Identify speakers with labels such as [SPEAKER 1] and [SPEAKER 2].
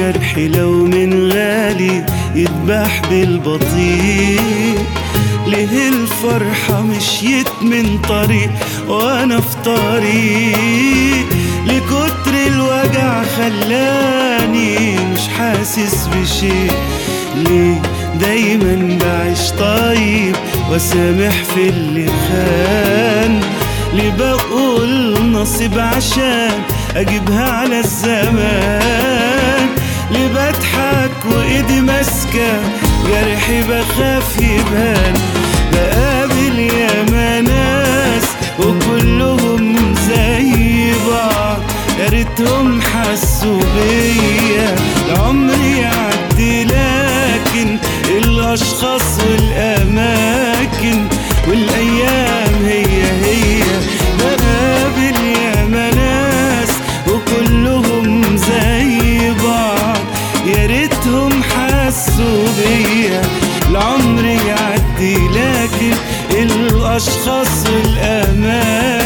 [SPEAKER 1] الجرح لو من غالي يذبح بالبطيء ليه الفرحة مشيت من طريق وانا في طريق لكتر الوجع خلاني مش حاسس بشيء ليه دايما بعيش طيب وسامح في اللي خان ليه بقول نصيب عشان اجيبها على الزمان ليه بضحك وايدي ماسكه جرحي بخاف يبان بقابل ياما ناس وكلهم زي بعض يا ريتهم حسوا بيا العمر يعدي لكن الاشخاص والاماكن والايام هي هي بقابل ياما ناس وكلهم زي بعض يا ريتهم حسوا بيا العمر يعدي لكن الاشخاص والامان